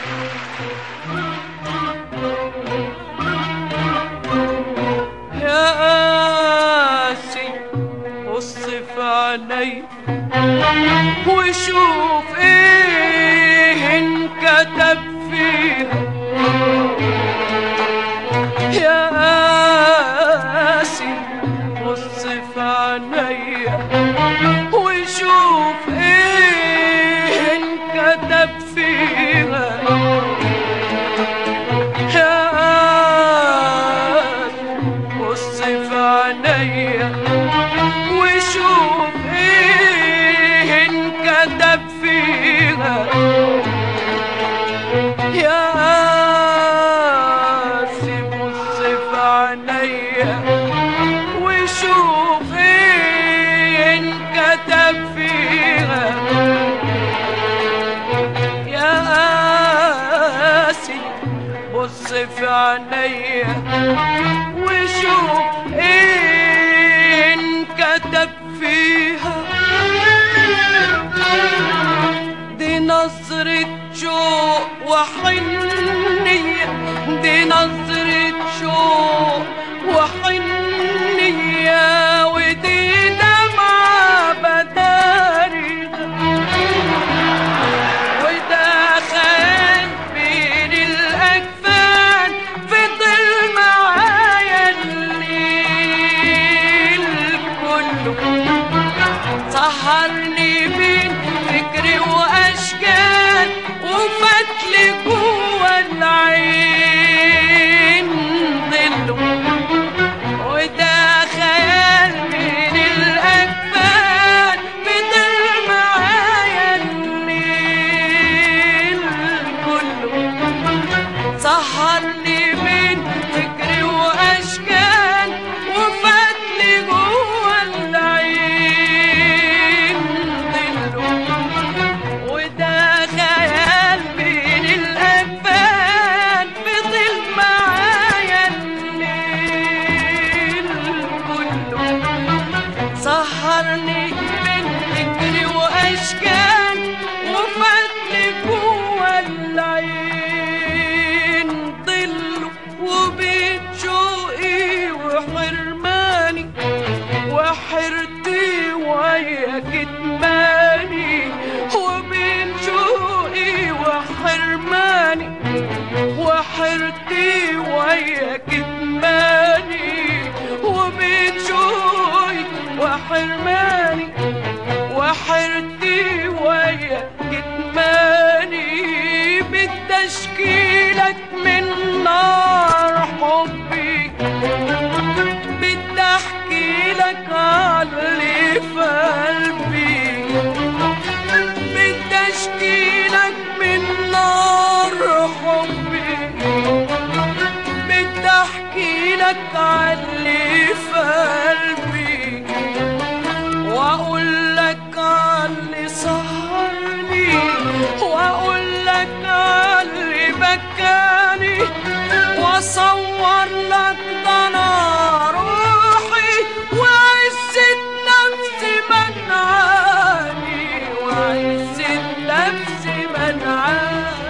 يا قاسي بص في عيني وشوف ايه انكتب فيها يا قاسي بص في عيني وشوف ايه انكتب فيها يا قاسي بص في عينيا وشوف ايه انكتب فيها يا قاسي بص في عينيا وشوف ايه انكتب فيها يا قاسي بص في عينيا وشوف ايه انكتب فيها دي نظرة شوق وحنية دي نظرة شوق وحنية ودي دمعة بداري وده خيال بين الأكفان فضل معايا الليل كله سهرني بين فكري وأشكال وفتلي جوا العين ظله وده خيال من الأكفان فضل معايا الليل كله سهرني من فكري وأشكال وفتلي جوا العين ظله وده خيال بين الأكفان فضل معايا الليل كله سهرني من فكري وأشكال وفتلي جوا العين ظل وبين شوقي وحرماني وحرتي ويا كتماني وبين شوقي وحرماني وحرتي ويا كتماني وبين شوقي وحرماني وحرتي ويا كتماني بالتشكيلك من نار حبي بدي احكي لك علي في قلبي بدي اشكي لك من نار حبي بدي احكي لك علي في قلبي واقول لك علي سهرني واقول لك علي بكاني واصور لك ضنا